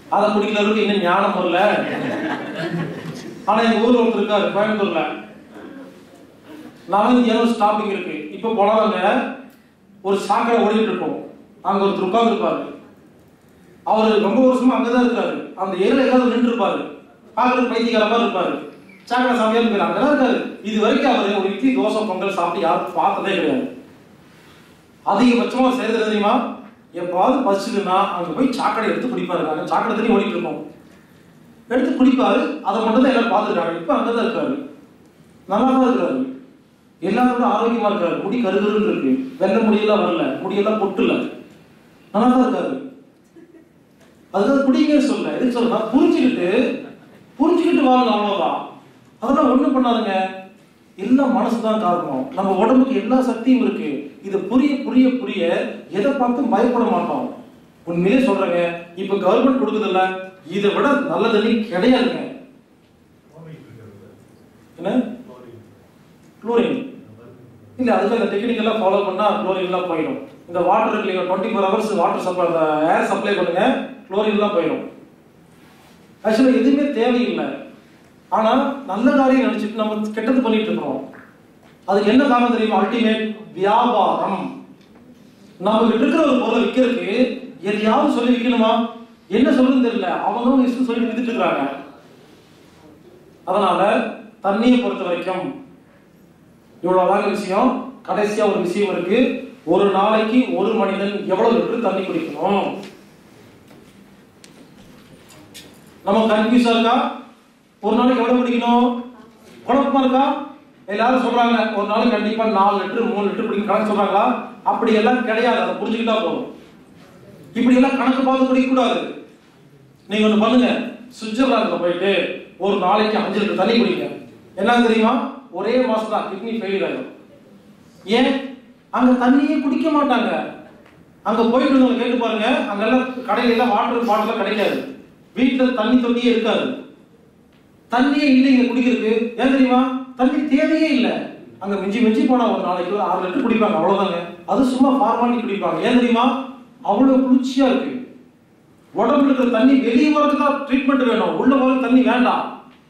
அதை குடிக்கிறவருக்கு இன்னும் ஞானம் வரல ஆனா எங்க ஊர்ல ஒருத்தர் இருக்காரு கோயம்புத்தூர்ல நவந்தியான ஸ்டாப்பிங் இருக்கு இப்ப போனவங்க ஒரு சாக்கடை ஓடிட்டு இருக்கோம் அங்க ஒருத்தர் உட்கார்ந்து இருப்பாரு அவர் ரொம்ப வருஷமா அங்கதான் இருக்காரு அந்த ஏரியில ஏதாவது நின்று இருப்பாரு பாக்குறது பைத்தியக்கார மாதிரி இருப்பாரு சாக்கடை சாமியா இருக்காரு அங்கதான் இருக்காரு இது வரைக்கும் அவர் ஒரு இட்லி தோசை பொங்கல் சாப்பிட்டு யாரும் பார்த்ததே கிடையாது அதிகபட்சமா செய்யறது என்ன தெரியுமா எப்பாவது பசிச்சுதுன்னா அங்க போய் சாக்கடை எடுத்து குடிப்பாரு அங்க சாக்கடை தண்ணி ஓடிட்டு இருக்கோம் எடுத்து குடிப்பாரு அதை மட்டும் தான் எல்லாரும் பார்த்துருக்காங்க இப்ப அங்கதான் இருக்காரு நல்லா தான் இருக்காரு எல்லாரோட ஆரோக்கியமா இருக்காரு முடி கருகருன்னு இருக்கு வெள்ளை முடியெல்லாம் வரல முடியெல்லாம் பொட்டுல நல்லா தான் இருக்காரு அதுதான் குடிங்க சொல்ல எதுக்கு சொல்ல புரிஞ்சுக்கிட்டு புரிஞ்சுக்கிட்டு வாழணும் அவ்வளவுதான் அதெல்லாம் ஒண்ணும் பண்ணாதுங்க எல்லாம் மனசுதான் காரணம் நம்ம உடம்புக்கு எல்லா சக்தியும் இருக்கு இது புரிய புரிய புரிய எதை பார்த்தும் பயப்பட மாட்டோம் உண்மையிலே சொல்றேங்க இப்ப கவர்மெண்ட் கொடுக்குதுல்ல இதை விட நல்ல தண்ணி கிடையாதுங்க என்ன குளோரின் இல்ல அதுக்கு அந்த டெக்னிக் எல்லாம் ஃபாலோ பண்ணா குளோரின் எல்லாம் போயிடும் இந்த வாட்டர் இருக்கு இல்லையா twenty four hours water supply அந்த ஏர் சப்ளை பண்ணுங்க குளோரின் எல்லாம் போயிடும் ஆக்சுவலா எதுவுமே தேவையில்லை ஆனா நல்ல காரியம் நினைச்சிட்டு நம்ம கெட்டது பண்ணிட்டு இருக்கோம் அதுக்கு என்ன காரணம் தெரியுமா அல்டிமேட் வியாபாரம் நம்ம கிட்ட இருக்கிற ஒரு பொருளை விற்கிறதுக்கு எதையாவது சொல்லி விற்கணுமா என்ன சொல்றதுன்னு தெரியல அவங்களும் இஷ்டம் சொல்லி வித்துட்டு இருக்காங்க அதனால தண்ணியை பொறுத்த வரைக்கும் இவ்வளவுதாங்க விஷயம் கடைசியா ஒரு விஷயம் இருக்கு ஒரு நாளைக்கு ஒரு மனிதன் எவ்வளவு லிட்டர் தண்ணி குடிக்கணும் நம்ம கன்ஃபியூஸா இருக்கா ஒரு நாளைக்கு எவ்வளவு குடிக்கணும் குழப்பமா இருக்கா எல்லாரும் சொல்றாங்க ஒரு நாளைக்கு கண்டிப்பா நாலு லிட்டர் மூணு லிட்டர் குடிக்க கணக்கு சொல்றாங்களா அப்படி எல்லாம் கிடையாது அதை புரிஞ்சுக்கிட்டா போதும் இப்படி எல்லாம் கணக்கு பார்த்து குடிக்க கூடாது நீங்க ஒண்ணு பண்ணுங்க சுவிட்சர்லாந்துல போயிட்டு ஒரு நாளைக்கு அஞ்சு லிட்டர் தண்ணி குடிங்க என்ன தெரியுமா ஒரே மாசம் கிட்னி ஃபெயிலியர் ஆகும் ஏன் அங்க தண்ணியே குடிக்க மாட்டாங்க அங்க போயிட்டு இருந்தவங்க கேட்டு பாருங்க அங்கெல்லாம் கடையில எல்லாம் வாட்டர் பாட்டில் கிடைக்காது வீட்டுல தண்ணி தொட்டியே இருக்காது தண்ணியே இல்லைங்க குடிக்கிறதுக்கு ஏன் தெரியுமா தண்ணி தேவையே இல்லை அங்க மிஞ்சி மிஞ்சி போனா ஒரு நாளைக்கு ஒரு ஆறு லிட்டர் குடிப்பாங்க அவ்வளவுதாங்க அது சும்மா ஃபார்மாலிட்டி குடிப்பாங்க ஏன் தெரியுமா அவ்வளவு குளிர்ச்சியா இருக்கு உடம்புல இருக்கிற தண்ணி வெளியே வரதுக்கு தான் ட்ரீட்மெண்ட் வேணும் உள்ள வர தண்ணி வேண்டாம்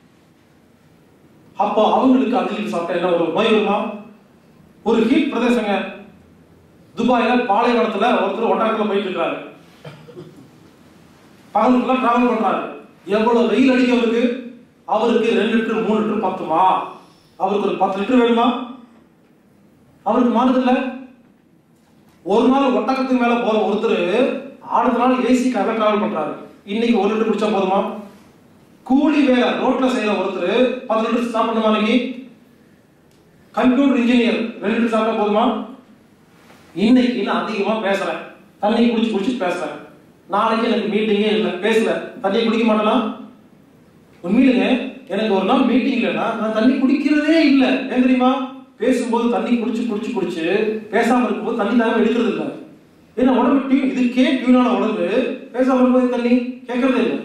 அப்போ அவங்களுக்கு அஞ்சு லிட்டர் சாப்பிட்டா என்ன ஒரு நோய் வருமா ஒரு ஹீட் பிரதேசங்க துபாயில பாலைவனத்துல ஒருத்தர் ஒட்டாக்கத்துல போயிட்டு இருக்காரு பகலுக்குள்ள டிராவல் பண்றாரு எவ்வளவு வெயில் அடிக்க அவருக்கு அவருக்கு ரெண்டு லிட்டர் மூணு லிட்டர் பத்துமா அவருக்கு ஒரு பத்து லிட்டர் வேணுமா அவருக்கு மாறுது இல்ல ஒரு நாள் ஒட்டகத்துக்கு மேல போற ஒருத்தர் அடுத்த நாள் ஏசிக்காக டிராவல் பண்றாரு இன்னைக்கு ஒரு லிட்டர் குடிச்சா போதுமா கூலி வேலை ரோட்ல செய்யற ஒருத்தர் பத்து லிட்டர் சாப்பிடணுமா இன்னைக்கு கம்ப்யூட்டர் இன்ஜினியர் ரெண்டு லிட்டர் சாப்பிட்டா போதுமா இன்னைக்கு நான் அதிகமா பேசுறேன் தண்ணி குடிச்சு குடிச்சு பேசுறேன் நாளைக்கு எனக்கு மீட்டிங்கே இல்லை பேசல தண்ணி குடிக்க மாட்டேனா உண்மையிலுங்க எனக்கு ஒரு நாள் மீட்டிங் இல்லைன்னா நான் தண்ணி குடிக்கிறதே இல்லை ஏன் தெரியுமா பேசும்போது தண்ணி குடிச்சு குடிச்சு குடிச்சு பேசாம இருக்கும்போது தண்ணி தானே எடுக்கிறது இல்லை ஏன்னா உடம்பு டியூன் இதுக்கே டியூனான உடம்பு பேசாம இருக்கும்போது தண்ணி கேட்கறதே இல்லை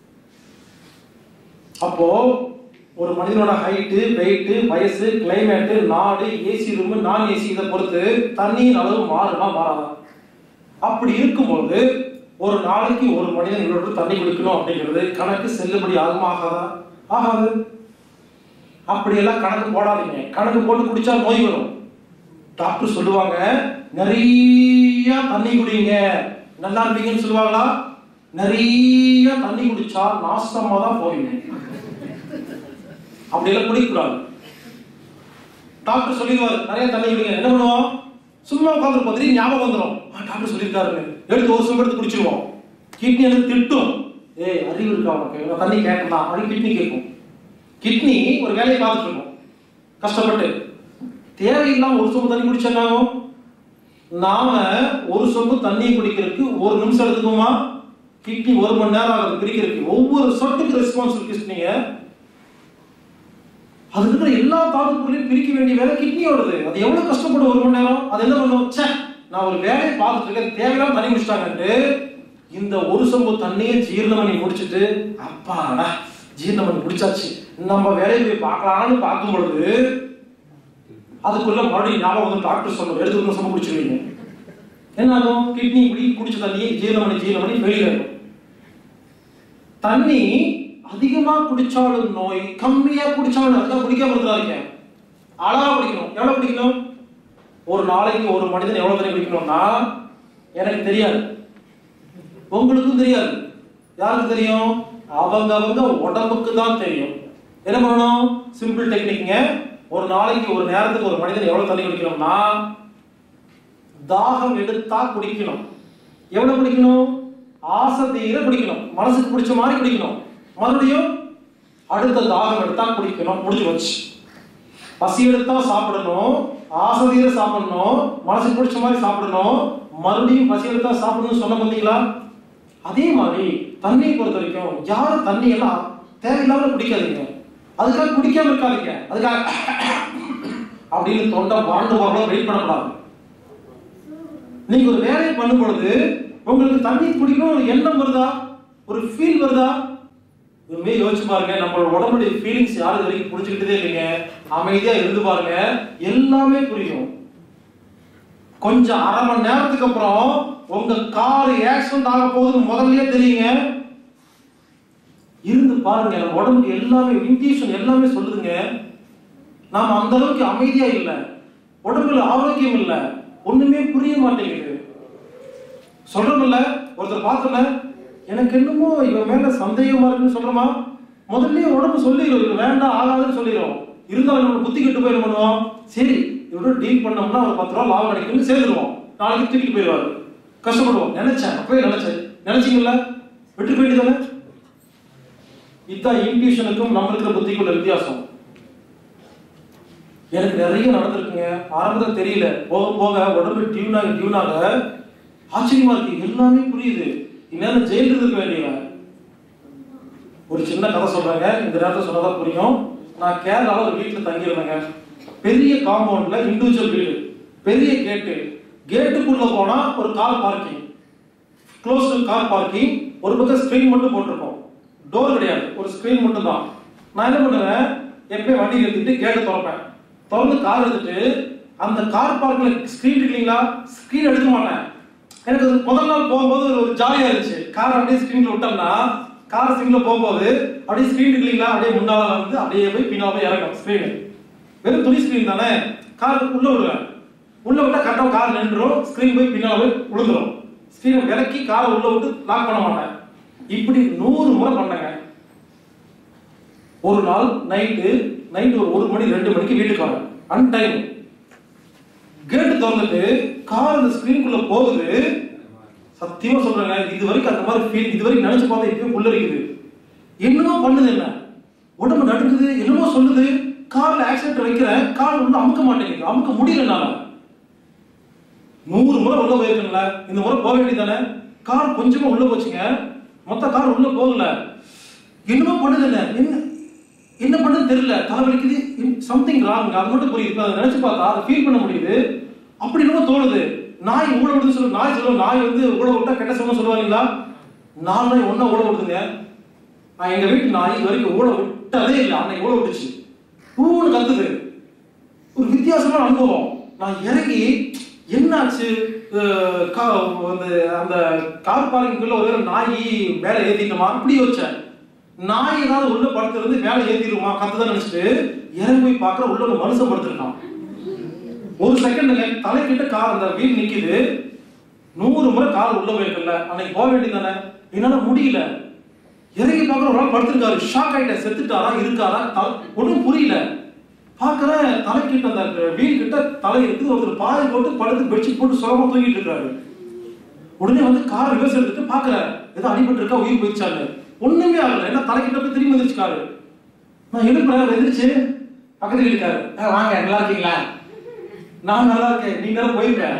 அப்போ ஒரு மனிதனோட ஹைட்டு வெயிட்டு வயசு கிளைமேட்டு நாடு ஏசி ரூம் நான் ஏசி இதை பொறுத்து தண்ணியின் அளவு மாறுமா மாறாதா அப்படி இருக்கும்போது ஒரு நாளைக்கு ஒரு மனிதன் இவ்வளவு தண்ணி குடிக்கணும் அப்படிங்கிறது கணக்கு செல்லுபடி ஆகுமா ஆகாதா ஆகாது அப்படியெல்லாம் கணக்கு போடாதீங்க கணக்கு போட்டு குடிச்சா நோய் வரும் டாக்டர் சொல்லுவாங்க நிறைய தண்ணி குடிங்க நல்லா இருப்பீங்கன்னு சொல்லுவாங்களா நிறைய தண்ணி குடிச்சா நாசமா தான் போவீங்க அப்படியெல்லாம் குடிக்கக்கூடாது டாக்டர் சொல்லிடுவாரு நிறைய தண்ணி குடிங்க என்ன பண்ணுவோம் சும்மா உட்காந்துருப்போம் திடீர்னு ஞாபகம் வந்துடும் ஆ டாக்டர் சொல்லியிருக்காருன்னு எடுத்து ஒரு சும்மா எடுத்து குடிச்சிருவோம் கிட்னி எனக்கு திட்டும் ஏய் அறிவு இருக்கா உனக்கு நான் தண்ணி கேட்கலாம் அப்படின்னு கிட்னி கேட்கும் கிட்னி ஒரு வேலையை பார்த்துட்டு இருக்கும் கஷ்டப்பட்டு தேவையில்லாம ஒரு சொம்பு தண்ணி குடிச்சாலும் நாம ஒரு சொம்பு தண்ணி குடிக்கிறதுக்கு ஒரு நிமிஷம் எடுத்துக்குமா கிட்னி ஒரு மணி நேரம் ஆகுது பிரிக்கிறதுக்கு ஒவ்வொரு சொட்டுக்கு ரெஸ்பான்சிபிள் கிட்னிங்க அது இருக்கிற எல்லா தாது பொருளையும் பிரிக்க வேண்டிய வேலை கிட்னியோடது அது எவ்வளவு கஷ்டப்படும் ஒரு மணி நேரம் அது என்ன பண்ணும் ச்சே நான் ஒரு வேலையை பார்த்துட்டு இருக்கேன் தேவையில்லாம தண்ணி குடிச்சிட்டாங்கன்ட்டு இந்த ஒரு சொம்பு தண்ணியை ஜீரணம் பண்ணி முடிச்சிட்டு அப்பாடா ஜீரணம் பண்ணி முடிச்சாச்சு நம்ம வேலையை போய் பார்க்கலாம்னு பார்க்கும் பொழுது அதுக்குள்ள மறுபடியும் ஞாபகம் வந்து டாக்டர் சொல்லும் எடுத்து வந்து சொம்பு குடிச்சிருவீங்க என்ன ஆகும் கிட்னி இப்படி குடிச்ச தண்ணியை ஜீரணம் பண்ணி ஜீரணம் பண்ணி வெளியில இருக்கும் தண்ணி அதிகமா குடிச்சாலும் நோய் கம்மியா குடிச்சாலும் அதுதான் குடிக்காம இருந்தாருங்க அளவா குடிக்கணும் எவ்வளவு குடிக்கணும் ஒரு நாளைக்கு ஒரு மனிதன் எவ்வளவு தண்ணி குடிக்கணும்னா எனக்கு தெரியாது உங்களுக்கும் தெரியாது யாருக்கு தெரியும் அவங்க அவங்க உடம்புக்கு தான் தெரியும் என்ன பண்ணணும் சிம்பிள் டெக்னிக்ங்க ஒரு நாளைக்கு ஒரு நேரத்துக்கு ஒரு மனிதன் எவ்வளவு தண்ணி குடிக்கணும்னா தாகம் எடுத்தா குடிக்கணும் எவ்வளவு குடிக்கணும் ஆசை தீர குடிக்கணும் மனசுக்கு பிடிச்ச மாதிரி குடிக்கணும் மறுபடியும் அடுத்த தாகம் எடுத்தா குடிக்கணும் முடிஞ்சு வச்சு பசி எடுத்தா சாப்பிடணும் ஆசை தீர சாப்பிடணும் மனசுக்கு பிடிச்ச மாதிரி சாப்பிடணும் மறுபடியும் பசி எடுத்தா சாப்பிடணும்னு சொன்ன பார்த்தீங்களா அதே மாதிரி தண்ணியை பொறுத்த வரைக்கும் யாரும் தண்ணி எல்லாம் தேவையில்லாம குடிக்காதீங்க அதுக்காக குடிக்காம இருக்காதீங்க அதுக்காக அப்படின்னு தொண்டை வாழ்ந்து போகிறோம் வெயிட் பண்ணக்கூடாது நீங்க ஒரு வேலையை பண்ணும் பொழுது உங்களுக்கு தண்ணி குடிக்கணும் ஒரு எண்ணம் வருதா ஒரு ஃபீல் வருதா உண்மையை யோசிச்சு பாருங்க நம்மளோட உடம்புடைய ஃபீலிங்ஸ் யாரு இது வரைக்கும் புரிஞ்சுக்கிட்டதே இல்லைங்க அமைதியா இருந்து பாருங்க எல்லாமே புரியும் கொஞ்சம் அரை மணி நேரத்துக்கு அப்புறம் உங்க கார் ஆக்சிடென்ட் ஆக போகுதுன்னு முதல்லயே தெரியுங்க இருந்து பாருங்க நம்ம உடம்புக்கு எல்லாமே இன்டியூஷன் எல்லாமே சொல்லுதுங்க நாம அந்த அளவுக்கு அமைதியா இல்லை உடம்புல ஆரோக்கியம் இல்லை ஒண்ணுமே புரிய மாட்டேங்குது சொல்றோம்ல ஒருத்தர் பார்த்தல எனக்கு என்னமோ இவன் மேல சந்தேகமா இருக்குன்னு சொல்றோமா முதல்லயே உடம்பு சொல்லிடும் இது வேண்டாம் ஆகாதுன்னு சொல்லிடும் இருந்தாலும் நம்ம புத்தி கெட்டு போய் என்ன பண்ணுவோம் சரி இவரோட டீல் பண்ணோம்னா ஒரு பத்து ரூபா லாபம் கிடைக்கும்னு சேர்ந்துருவோம் நாளைக்கு தூக்கிட்டு போயிடுவாரு கஷ்டப்படுவோம் நினைச்சேன் அப்பவே நினைச்சேன் நினைச்சீங்கல்ல விட்டு போயிட்டு தானே இதுதான் இன்டியூஷனுக்கும் நம்ம இருக்கிற புத்திக்குள்ள வித்தியாசம் எனக்கு நிறைய நடந்திருக்குங்க ஆரம்பத்தில் தெரியல போக போக உடம்பு டியூனாக டியூனாக ஆச்சரியமா இருக்கு எல்லாமே புரியுது இந்நேரம் ஜெயிலில் இருக்க வேண்டியவன் ஒரு சின்ன கதை சொல்றாங்க இந்த நேரத்தில் சொன்னதா புரியும் நான் கேரளாவில் ஒரு வீட்டில் தங்கியிருந்தேங்க பெரிய காம்பவுண்ட்ல இண்டிவிஜுவல் வீடு பெரிய கேட்டு கேட்டுக்குள்ள போனா ஒரு car parking close car parking ஒரு பக்கம் ஸ்க்ரீன் மட்டும் போட்டிருக்கோம் டோர் கிடையாது ஒரு ஸ்க்ரீன் மட்டும் தான் நான் என்ன பண்ணுவேன் எப்பயும் வண்டி எடுத்துட்டு கேட்டை திறப்பேன் திறந்து கார் எடுத்துட்டு அந்த கார் பார்க்கில் ஸ்க்ரீன் இல்லைங்களா ஸ்க்ரீன் எடுக்க மாட்டேன் எனக்கு அது முதல் நாள் போகும்போது ஒரு ஜாலியா இருந்துச்சு கார் அப்படியே ஸ்க்ரீன்ல விட்டோம்னா கார் ஸ்க்ரீன்ல போகும்போது அப்படியே ஸ்க்ரீன் இல்லைங்களா அப்படியே முன்னால வந்து அப்படியே போய் பின்னால போய் இறங்கும் ஸ்க்ரீன் வெறும் துணி ஸ்க்ரீன் தானே கார் உள்ள விடுவேன் உள்ள விட்டா கரெக்டாக கார் நின்றுரும் ஸ்க்ரீன் போய் பின்னால போய் விழுந்துரும் ஸ்க்ரீனை விலக்கி காரை உள்ள விட்டு லாக் பண்ண மாட்டேன் இப்படி நூறு முறை பண்ணேங்க ஒரு நாள் நைட்டு நைட்டு ஒரு ஒரு மணி ரெண்டு மணிக்கு வீட்டுக்கு வரேன் அன் டைம் கேட்டு திறந்துட்டு கார் அந்த ஸ்கிரீனுக்குள்ள போகுது சத்தியமா சொல்றேங்க இது வரைக்கும் அந்த மாதிரி ஃபீல் இது வரைக்கும் நினைச்சு பார்த்தா இப்பயும் உள்ள இருக்குது என்னமோ பண்ணுது என்ன உடம்பு நடுங்குது என்னமோ சொல்லுது கார்ல ஆக்சிடென்ட் வைக்கிறேன் கார் உள்ள அமுக்க மாட்டேங்குது அமுக்க முடியல என்னால நூறு முறை உள்ள போயிருக்கீங்களா இந்த முறை போக வேண்டியதானே கார் கொஞ்சமா உள்ள போச்சுங்க மொத்த கார் உள்ள போகல என்னமோ பண்ணுது என்ன என்ன என்ன பண்ணுது தெரியல தலைவலிக்குது சம்திங் ராங் அது மட்டும் புரியுது இப்ப அதை நினைச்சு பார்த்தா அதை ஃபீல் பண்ண முடியுது அப்படி என்னமோ தோணுது நாய் ஊழ விடுது சொல்லு நாய் சொல்லும் நாய் வந்து ஊழ விட்டா கெட்ட சொல்ல சொல்லுவாங்களா நாலு நாய் ஒண்ணா ஊழ விடுதுங்க நான் எங்க வீட்டு நாய் இது வரைக்கும் ஊழ விட்டதே இல்லை அன்னைக்கு ஊழ விட்டுச்சு ஊன்னு கத்துது ஒரு வித்தியாசமான அனுபவம் நான் இறங்கி என்னாச்சு அஹ் கா- அந்த அந்த கார் பார்க்கிங்குள்ள ஒரு வேளை நாய் மேலே ஏத்திட்டோமா இப்படி யோசிச்சேன் நாய் ஏதாவது உள்ள படுத்துறது மேலே ஏத்திடுமா கத்துதான் நினைச்சிட்டு இறங்கி போய் பார்க்குற உள்ள ஒரு மனுஷன் படுத்துருக்கான் ஒரு செகண்ட்ல தலைக்கிட்ட கார் அந்த வீல் நிக்குது நூறு முறை கார் உள்ள போயிருக்குல்ல அன்னைக்கு போக வேண்டியதானே என்னால முடியல இறங்கி பார்க்குற ஒரு ஆள் படுத்திருக்காரு ஷாக் ஆயிட்டேன் செத்துட்டாரா இருக்காரா தலை ஒன்றும் புரியல பார்க்குறேன் தலைக்கிட்ட அந்த வீல் கிட்ட தலை இருக்குது ஒருத்தர் பாய் போட்டு படுத்து பெட்ஷீட் போட்டு சுகமா தூங்கிட்டு இருக்காரு உடனே வந்து கார் ரிவர்ஸ் எடுத்துட்டு பார்க்குறேன் ஏதோ அடிபட்டு இருக்கா உயிர் போயிடுச்சாரு ஒண்ணுமே ஆகல ஏன்னா தலைக்கிட்ட போய் திரும்பி வந்துருச்சு காரு நான் எழுப்புறேன் எந்திரிச்சு பக்கத்துல இருக்காரு "ஆ, வாங்க நல்லா இருக்கீங்களா நான் நல்லா இருக்கேன் நீங்க நேரம் போயிருக்கேன்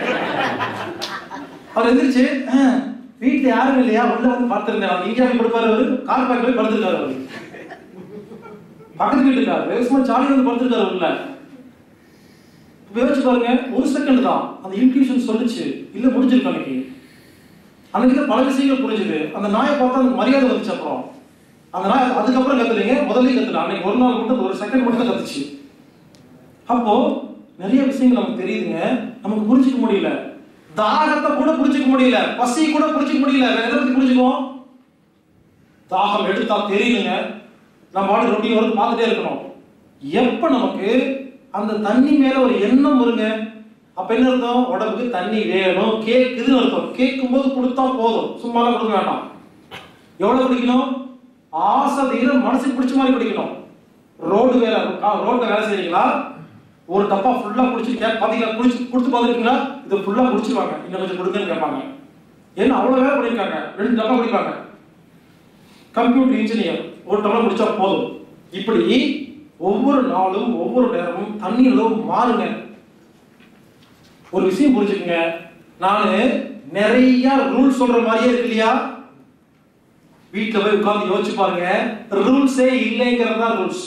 அவர் எந்திரிச்சு "ஆ, வீட்டுல யாரும் இல்லையா உள்ள வந்து பார்த்திருந்தேன் அவர் இங்கே கொடுப்பாரு அவரு கார் பார்க்க போய் படுத்திருக்காரு அவரு பக்கத்து வீட்டுக்காரு சும்மா ஜாலியாக வந்து படுத்திருக்காரு உள்ள யோசிச்சு பாருங்க ஒரு செகண்ட் தான் அந்த இன்ட்யூஷன் சொல்லுச்சு இல்ல முடிஞ்சிருக்கு அன்னைக்கு அன்னைக்கு தான் பல விஷயங்கள் புரிஞ்சுது அந்த நாயை பார்த்தா அந்த மரியாதை வந்துச்சு அப்புறம் அந்த நாய் அதுக்கப்புறம் கத்துலீங்க முதல்ல கத்துல அன்னைக்கு ஒரு நாள் மட்டும் ஒரு செகண்ட் மட்டும் தான் கத்துச்சு அப்போ நிறைய விஷயங்கள் நமக்கு தெரியுதுங்க நமக்கு புரிஞ்சுக்க முடியல தாகத்தை கூட புரிஞ்சுக்க முடியல பசி கூட புரிஞ்சுக்க முடியல வேற எதை பத்தி புரிஞ்சுக்குவோம் தாகம் எடுத்தா தெரியுங்க நம்ம பாட்டு ரொட்டீன் வந்து பார்த்துட்டே இருக்கணும் எப்ப நமக்கு அந்த தண்ணி மேல ஒரு எண்ணம் வருங்க அப்ப என்ன அர்த்தம் உடம்புக்கு தண்ணி வேணும் கேக்குதுன்னு அர்த்தம் கேட்கும் போது கொடுத்தா போதும் சும்மா கொடுக்க வேண்டாம் எவ்வளவு குடிக்கணும் ஆசை தீர மனசுக்கு பிடிச்ச மாதிரி குடிக்கணும் ரோடு வேலை ரோட்ல வேலை செய்றீங்களா ஒரு டப்பா ஃபுல்லா குடிச்சிருக்க பாத்தீங்களா குடிச்சு கொடுத்து பார்த்துருக்கீங்களா இதை ஃபுல்லா குடிச்சிருவாங்க இன்னும் கொஞ்சம் கொடுங்கன்னு கேட்பாங்க ஏன்னா அவ்வளவு வேலை பண்ணிருக்காங்க ரெண்டு டப்பா குடிப்பாங்க கம்ப்யூட்டர் இன்ஜினியர் ஒரு டம்ளர் குடிச்சா போதும் இப்படி ஒவ்வொரு நாளும் ஒவ்வொரு நேரமும் தண்ணி அளவு மாறுங்க ஒரு விஷயம் புரிஞ்சுக்கங்க நானு நிறைய ரூல்ஸ் சொல்ற மாதிரியே இருக்கு இல்லையா வீட்டுல போய் உட்கார்ந்து யோசிச்சு பாருங்க ரூல்ஸே இல்லைங்கிறது தான் ரூல்ஸ்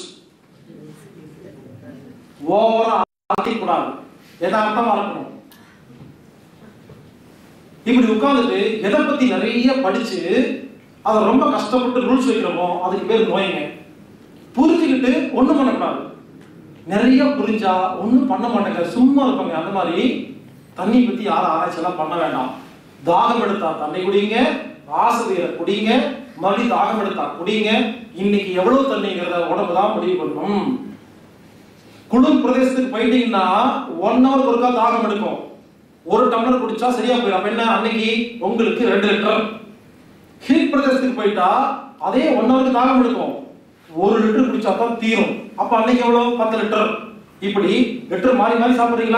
ஓவரா கூடாது யதார்த்தமா இருக்கணும் இப்படி உட்கார்ந்துட்டு எதை பத்தி நிறைய படிச்சு அதை ரொம்ப கஷ்டப்பட்டு ரூல்ஸ் வைக்கிறோமோ அதுக்கு பேர் நோய்ங்க புரிஞ்சுக்கிட்டு ஒண்ணும் பண்ணக்கூடாது நிறைய புரிஞ்சா ஒண்ணும் பண்ண மாட்டேங்க சும்மா இருப்பாங்க அந்த மாதிரி தண்ணி பத்தி யாரும் ஆராய்ச்சி எல்லாம் பண்ண வேண்டாம் தாகம் எடுத்தா தண்ணி குடிங்க ஆசிரியரை குடிங்க மறுபடியும் தாகம் எடுத்தா குடிங்க இன்னைக்கு எவ்வளவு தண்ணிங்கிறத உடம்பு தான் முடிவு பண்ணும் குளிர் பிரதேசத்துக்கு போயிட்டீங்கன்னா ஒன் ஹவர் ஒருக்கா தாகம் எடுக்கும் ஒரு டம்ளர் குடிச்சா சரியா போயிடும் அப்ப என்ன அன்னைக்கு உங்களுக்கு ரெண்டு லிட்டர் ஹீட் பிரதேசத்துக்கு போயிட்டா அதே ஒன் ஹவருக்கு தாகம் எடுக்கும் ஒரு லிட்டர் குடிச்சா தான் தீரும் அப்ப அன்னைக்கு எவ்வளவு பத்து லிட்டர் இப்படி லிட்டர் மாறி மாறி சாப்பிடுறீங்களா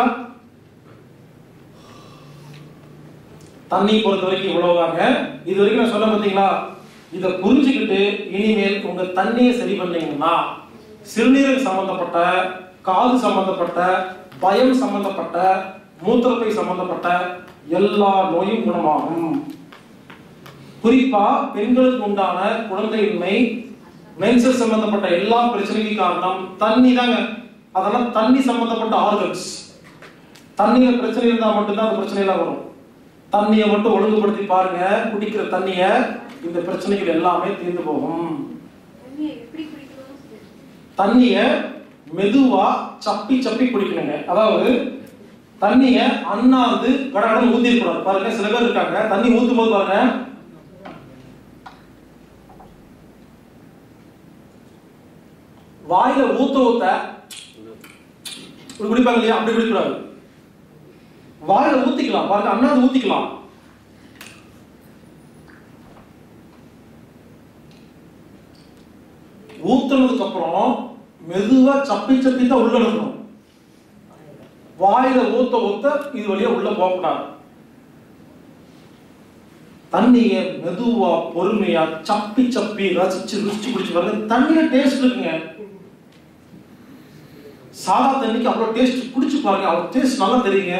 தண்ணி பொறுத்த வரைக்கும் இவ்வளவுதாங்க இது வரைக்கும் நான் சொன்ன பார்த்தீங்களா இதை புரிஞ்சுக்கிட்டு இனிமேல் உங்க தண்ணியை சரி பண்ணீங்கன்னா சிறுநீரக சம்பந்தப்பட்ட காது சம்பந்தப்பட்ட பயம் சம்பந்தப்பட்ட மூத்திரப்பை சம்பந்தப்பட்ட எல்லா நோயும் குணமாகும் குறிப்பா பெண்களுக்கு உண்டான குழந்தையின்மை மென்சஸ் சம்பந்தப்பட்ட எல்லா பிரச்சனைக்கும் காரணம் தண்ணி தாங்க அதெல்லாம் தண்ணி சம்பந்தப்பட்ட ஆர்கன்ஸ் தண்ணியில பிரச்சனை இருந்தா மட்டும்தான் அந்த பிரச்சனை எல்லாம் வரும் தண்ணியை மட்டும் ஒழுங்குபடுத்தி பாருங்க குடிக்கிற தண்ணிய இந்த பிரச்சனைகள் எல்லாமே தீர்ந்து போகும் தண்ணியை எப்படி குடிக்கணும்னு சொல்லு. தண்ணிய மெதுவா சப்பி சப்பி குடிக்கணுங்க அதாவது தண்ணிய அண்ணாந்து கடகடன் ஊத்திருக்கூடாது பாருங்க சில பேர் இருக்காங்க தண்ணி ஊத்தும் போது பாருங்க வாயில ஊத்த ஊத்த இப்படி குடிப்பாங்க இல்லையா அப்படி குடிக்கூடாது வாயில ஊத்திக்கலாம் பாருங்க அண்ணாந்து ஊத்திக்கலாம் ஊத்துனதுக்கு அப்புறம் மெதுவா சப்பி சப்பி தான் உள்ள அனுப்பணும் வாயில ஊத்த ஊத்த இது வழியா உள்ள போகக்கூடாது தண்ணிய மெதுவா பொறுமையா சப்பி சப்பி ரசிச்சு ருசிச்சு குடிச்சு பாருங்க தண்ணியில டேஸ்ட் இருக்குங்க சாதா தண்ணிக்கு அவ்வளவு டேஸ்ட் குடிச்சு பாருங்க அவ்வளவு டேஸ்ட் நல்லா தெரியுங்க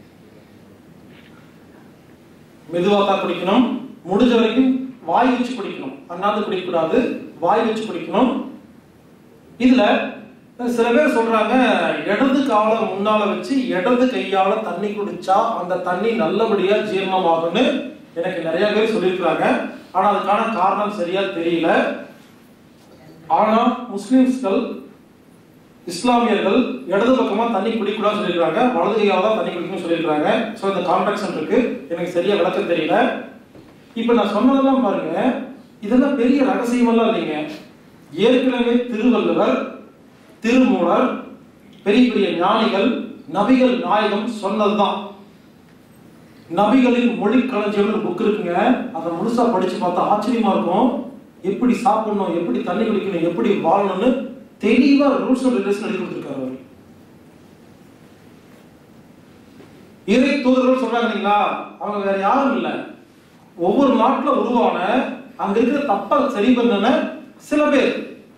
மெதுவா தான் குடிக்கணும் முடிஞ்ச வரைக்கும் வாய் வச்சு குடிக்கணும் அண்ணாந்து குடிக்கக்கூடாது வாய் வச்சு குடிக்கணும் இதுல சில பேர் சொல்றாங்க இடது காலை முன்னால வச்சு இடது கையால தண்ணி குடிச்சா அந்த தண்ணி நல்லபடியா ஜீரணமாகும்னு எனக்கு நிறைய பேர் சொல்லியிருக்கிறாங்க ஆனா அதுக்கான காரணம் சரியா தெரியல ஆனா முஸ்லிம்ஸ்கள் இஸ்லாமியர்கள் இடது பக்கமா தண்ணி குடிக்கூடாதுன்னு சொல்லியிருக்காங்க வலது கையால தான் தண்ணி குடிக்கணும்னு சொல்லியிருக்காங்க ஸோ இந்த கான்ட்ராக்ஷன் இருக்கு எனக்கு சரியா விளக்கம் தெரியல இப்ப நான் சொன்னதெல்லாம் பாருங்க இதெல்லாம் பெரிய ரகசியமெல்லாம் இல்லைங்க ஏற்கனவே திருவள்ளுவர் திருமூலர் பெரிய பெரிய ஞானிகள் நபிகள் நாயகம் சொன்னதுதான் நபிகளின் மொழி களஞ்சியம்னு புக் இருக்குங்க அதை முழுசா படிச்சு பார்த்தா ஆச்சரியமா இருக்கும் எப்படி சாப்பிடணும் எப்படி தண்ணி குடிக்கணும் எப்படி வாழணும்னு தெளிவா ரூல்ஸ் அண்ட் ரெகுலேஷன் எழுதி கொடுத்துருக்காரு அவர் இறை தூதர்கள் சொல்றாங்க இல்லைங்களா அவங்க வேற யாரும் இல்ல ஒவ்வொரு நாட்டுல உருவான அங்க இருக்கிற தப்ப சரி பண்ணன சில பேர்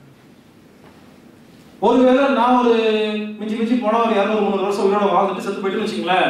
ஒருவேளை நான் ஒரு மிஞ்சி மிஞ்சி போனா ஒரு இரநூறு முந்நூறு வருஷம் உயிரோட வாழ்ந்துட்டு செத்து போயிட்டு வச்சுங்களேன்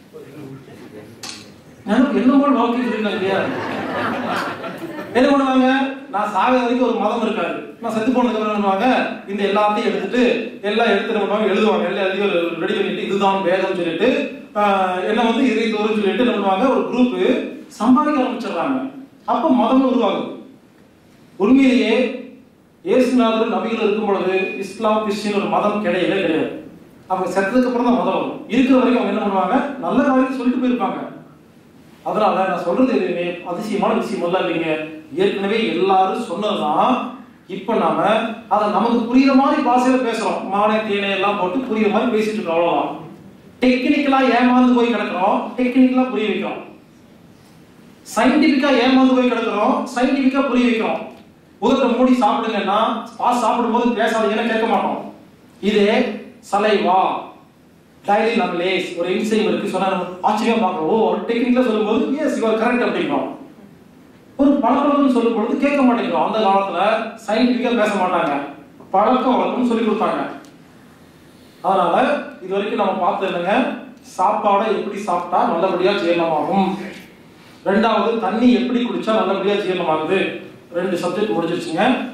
எனக்கு என்ன போல வாழ்க்கை சொல்லிருக்காங்க இல்லையா என்ன பண்ணுவாங்க நான் சாக வரைக்கும் ஒரு மதம் இருக்காது நான் செத்து போனதுக்கு அப்புறம் என்ன பண்ணுவாங்க இந்த எல்லாத்தையும் எடுத்துட்டு எல்லாம் எடுத்து என்ன பண்ணுவாங்க எழுதுவாங்க எல்லாம் எழுதி ரெடி பண்ணிட்டு இதுதான் வேதம் சொல்லிட்டு ஆஹ், என்ன வந்து இறை தோறும் சொல்லிட்டு என்ன பண்ணுவாங்க ஒரு குரூப் சம்பாதிக்க ஆரம்பிச்சிடுறாங்க அப்ப மதம் உருவாகுது உண்மையிலேயே இயேசுநாதர் நபிகள் இருக்கும் பொழுது இஸ்லாம் கிறிஸ்டின் ஒரு மதம் கிடையவே கிடையாது அவங்க செத்ததுக்கு அப்புறம் தான் மதம் வரும் இருக்கிற வரைக்கும் அவங்க என்ன பண்ணுவாங்க நல்ல காரியத்தை சொல்லிட்டு போயிருப்பாங்க அதனால நான் சொல்றது எதுவுமே அதிசயமான விஷயம் எல்லாம் இல்லைங்க ஏற்கனவே எல்லாரும் சொன்னதுதான் இப்ப நாம அதை நமக்கு புரியுற மாதிரி பாஷையில பேசுறோம் மானை தேனை எல்லாம் போட்டு புரியுற மாதிரி பேசிட்டு இருக்கோம் அவ்வளவுதான் டெக்னிக்கலா ஏமாந்து போய் கிடக்குறோம் டெக்னிக்கலா புரிய வைக்கிறோம் சயின்டிபிக்கா ஏமாந்து போய் கிடக்குறோம் சயின்டிபிக்கா புரிய வைக்கிறோம் உதட்ட மூடி சாப்பிடுங்கன்னா பாஸ் சாப்பிடும்போது பேசாதீங்கன்னு கேட்க மாட்டோம் இதே சலைவா டைலி லம்லேஸ் ஒரு இன்சைம் இருக்கு சொன்னா நம்ம ஆச்சரியமா பார்க்கறோம் ஓ ஒரு டெக்னிக்கலா சொல்லும்போது எஸ் யூ ஆர் கரெக்ட் அப்படிங்கிறோம் ஒரு பழக்கம்னு சொல்லும் பொழுது கேட்க மாட்டேங்கிறோம் அந்த காலத்துல சயின்டிபிக்கா பேச மாட்டாங்க பழக்க வழக்கம் சொல்லி கொடுத்தாங்க அதனால இது வரைக்கும் நம்ம பார்த்து என்னங்க சாப்பாடை எப்படி சாப்பிட்டா நல்லபடியா ஜீரணமாகும் ரெண்டாவது தண்ணி எப்படி குடிச்சா நல்லபடியா ஜீரணமாகுது ரெண்டு சப்ஜெக்ட் முடிஞ்சிருச்சுங்க